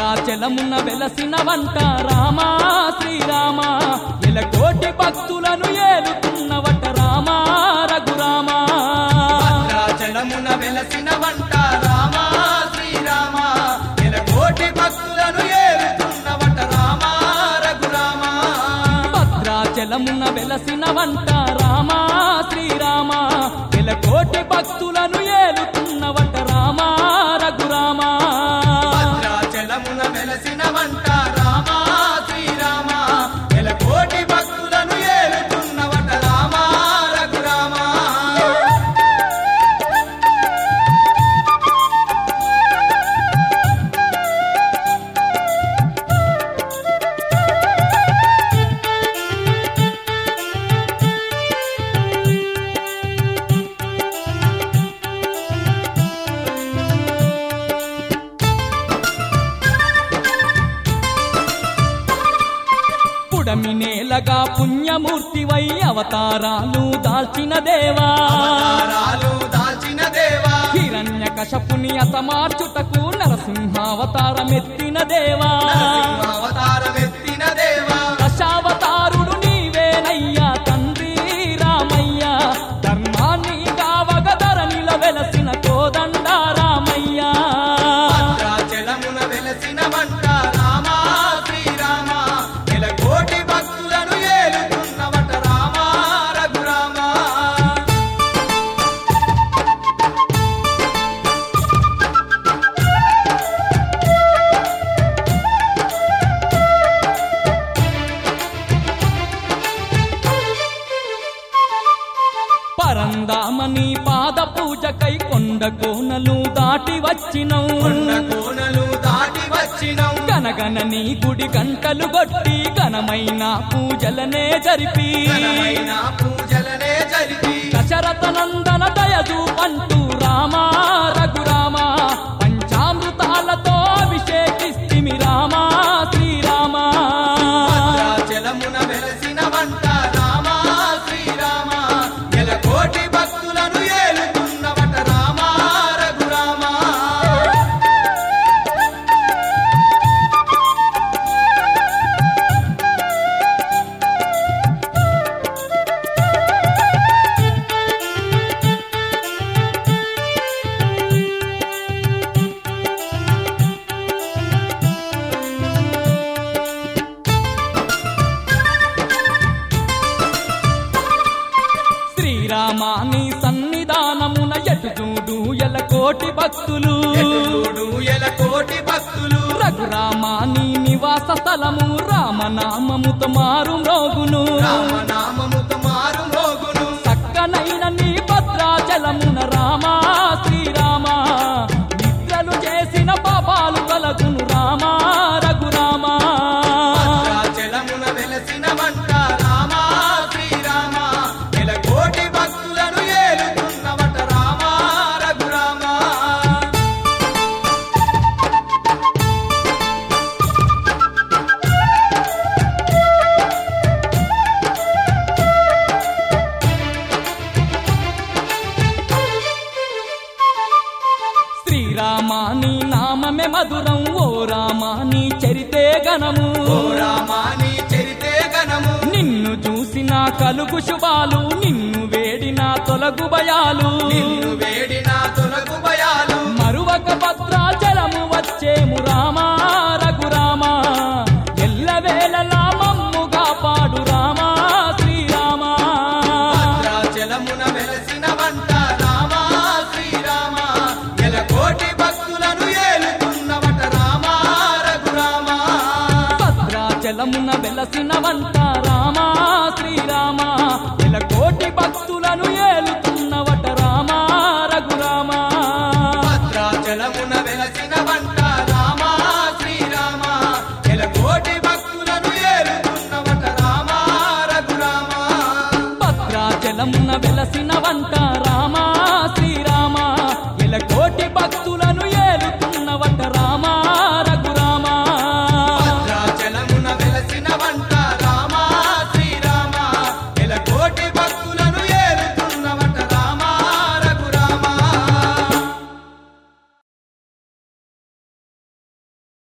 భద్రాచలమున వెలసిన వంట రామా శ్రీరామ కోటి భక్తులను ఏలుతున్నవట రామా రఘురామా భద్రాచలమున వెలసిన వంట రామ శ్రీరామ కోటి భక్తులను ఏలుతున్నవట రామ రఘురామ భద్రాచలమున వెలసిన వంట రామా శ్రీరామ కోటి భక్తులను ఏలుతున్నవట రామా రఘురామా భద్రాచలమున వెలసిన వంట రామ శ్రీరామ కోటి భక్తులను ఏలుతున్నవట రామ రఘురామ పుడమి నేలగా పుణ్యమూర్తివై అవతారాలు దాల్చిన దేవా తారాలు దాచిన దేవా హిరణ్య కశపుని అతమార్చుటకు నరసింహావతారమెత్తిన దేవా అవతారమెత్తిన దేవా దశావతారుడు నీవేనయ్యా తండ్రి రామయ్య ధర్మాన్ని కావగదరనిల వెలసిన కోదండ రామయ్య భద్రాచలమున వెలసిన వంట రామ శ్రీరామ కోటి భక్తులను ఏలుతున్నవట రామ రఘురామ పరందామని పాద పూజకై కొండ కోనలు దాటి వచ్చినవు కొండ కోనలు దాటి వచ్చినం గనగనని గుడి గంటలు కొట్టి ఘనమైన పూజలనే జరిపి ఘనమైన పూజలనే జరిపి దశరథ నందన దయదు పంటూ రామ రఘురామ పంచామృతాలతో అభిషేకిస్తిమి రామ శ్రీరామ భద్రాచలమున వెలసిన వంట రామ శ్రీరామ కోటి భక్తులను ఏలుతున్నవట రామ రఘురామ శ్రీరామాని సన్నిధానమున ఎటు చూడు ఎల కోటి భక్తులు ఎటుచూడు ఎల కోటి భక్తులు రఘురామాని నివాస స్థలము రామనామముతో మారు మ్రోగును రామనామముతో మారు మోగును చక్కనైన నీ భద్రాచలమున రామ శ్రీరామ నిద్రలు చేసిన పాపాలు కలగును రామ రఘురామ భద్రాచలమున వెలసిన వంట రామ శ్రీరామ ఎల కోటి భక్తులను ఏలుతున్నవట రామ రఘురామ శ్రీరామాని నామమే మధురం ఓ రామాని చరితే గణము ఓ రామాని చరితే గణము నిన్ను చూసిన కలుగు శుభాలు నిన్ను వేడిన తొలగు భయాలు నిన్ను వేడిన తొలగు భయాలు మరువక భద్రాచలము వచ్చేము రామా రఘురామ ఎల్లవేళలా మమ్ముగా పాడు రామా శ్రీరామ భద్రాచలమున వెలసిన వంట రామ శ్రీరామ ఎల కోటి భక్తులను ఏలుతున్నవట రామ రఘురామ భద్రాచలమున వెలసిన వంట రామా శ్రీరామ ఇలా కోటి భక్తులను ఏలుతూ